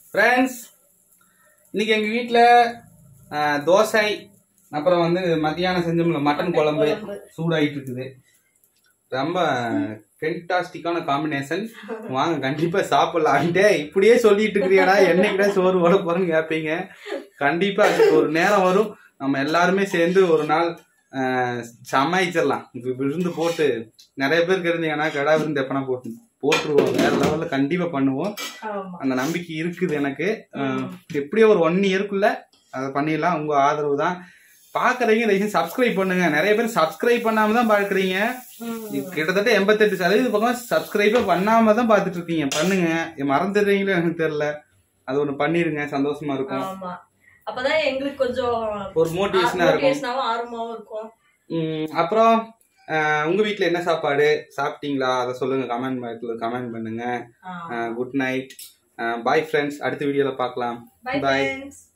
Friends இன்னைக்கு எங்க வீட்ல ஆஹ், தோசை அப்புறம் வந்து மத்தியானம் செஞ்சோம்ல மட்டன் குழம்பு குழம்பு. சூடாயிட்டு இருக்குது ரொம்ப ஃபென்டாஸ்டிக்கான காம்பினேஷன் வாங்க கண்டிப்பா சாப்பிடலான்ட்டே இப்படியே சொல்லிட்டு இருக்கிறியாடா என்னைக்குடா சோறு வர போறேன்னு கேட்பீங்க கண்டிப்பா அதுக்கு ஒரு நேரம் வரும் நம்ம எல்லாருமே சேர்ந்து ஒரு நாள் ஆஹ், சமாளிச்சிடலாம் இப்ப விருந்து போட்டு நிறைய பேருக்கு இருந்தீங்கன்னா கடா விருந்து எப்பனா போட்டு போட்டுருவோம் வேற லெவல்ல கண்டிப்பா பண்ணுவோம் ஆமா அந்த நம்பிக்கை இருக்குது எனக்கு அஹ், எப்படியோ ஒரு ஒன் இயர்க்குள்ள அதை பண்ணிடலாம் உங்க ஆதரவு தான் பாக்குறீங்க தயவுசெய்து சப்ஸ்கிரைப் பண்ணுங்க நிறைய பேர் சப்ஸ்கிரைப் பண்ணாம தான் பாக்குறீங்க ம். கிட்டத்தட்ட எண்பத்தெட்டு சதவீத பக்கம் சப்ஸ்கிரைபே பண்ணாம தான் பாத்துட்டு இருக்கீங்க பண்ணுங்க இது மறந்துடுறீங்களோ எனக்கு தெரியல அது ஒண்ணு பண்ணிருங்க சந்தோஷமா இருக்கும் ஆமா அப்பதான் எங்களுக்கு கொஞ்சம் ஒரு மோட்டிவேஷனா இருக்கும் மோட்டிவேஷனாவும் ஆர்வமாவும் இருக்கும் உம், அப்புறம் அஹ், உங்க வீட்ல என்ன சாப்பாடு சாப்பிட்டீங்களா அதை சொல்லுங்க கமெண்ட் பாக்ஸ்ல கமெண்ட் பண்ணுங்க குட் நைட் பாய் ஃப்ரெண்ட்ஸ் அடுத்த வீடியோல பார்க்கலாம் பை Bye. ஃப்ரெண்ட்ஸ்